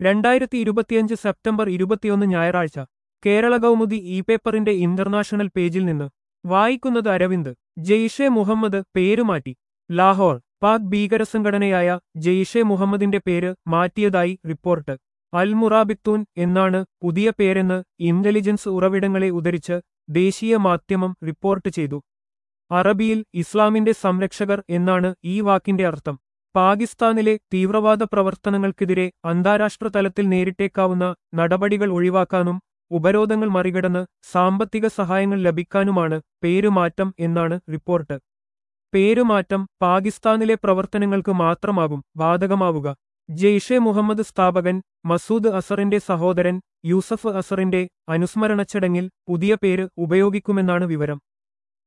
രണ്ടായിരത്തി ഇരുപത്തിയഞ്ച് സെപ്റ്റംബർ ഇരുപത്തിയൊന്ന് ഞായറാഴ്ച കേരള കൗമുദി ഇ പേപ്പറിന്റെ ഇന്റർനാഷണൽ പേജിൽ നിന്ന് വായിക്കുന്നത് അരവിന്ദ് ജെയ്ഷെ മുഹമ്മദ് പേരുമാറ്റി ലാഹോർ പാക് ഭീകരസംഘടനയായ ജെയ്ഷെ മുഹമ്മദിന്റെ പേര് മാറ്റിയതായി റിപ്പോർട്ട് അൽ മുറാബിത്തൂൻ എന്നാണ് പുതിയ പേരെന്ന് ഇന്റലിജൻസ് ഉറവിടങ്ങളെ ഉദ്ധരിച്ച് ദേശീയ മാധ്യമം റിപ്പോർട്ട് ചെയ്തു അറബിയിൽ ഇസ്ലാമിന്റെ സംരക്ഷകർ എന്നാണ് ഈ വാക്കിന്റെ അർത്ഥം പാകിസ്ഥാനിലെ തീവ്രവാദ പ്രവർത്തനങ്ങൾക്കെതിരെ അന്താരാഷ്ട്ര തലത്തിൽ നേരിട്ടേക്കാവുന്ന നടപടികൾ ഒഴിവാക്കാനും ഉപരോധങ്ങൾ മറികടന്ന് സാമ്പത്തിക സഹായങ്ങൾ ലഭിക്കാനുമാണ് പേരുമാറ്റം എന്നാണ് റിപ്പോർട്ട് പേരുമാറ്റം പാകിസ്ഥാനിലെ പ്രവർത്തനങ്ങൾക്ക് മാത്രമാകും ബാധകമാവുക ജെയ്ഷെ മുഹമ്മദ് സ്ഥാപകൻ മസൂദ് അസറിന്റെ സഹോദരൻ യൂസഫ് അസറിന്റെ അനുസ്മരണ ചടങ്ങിൽ പുതിയ പേര് ഉപയോഗിക്കുമെന്നാണ് വിവരം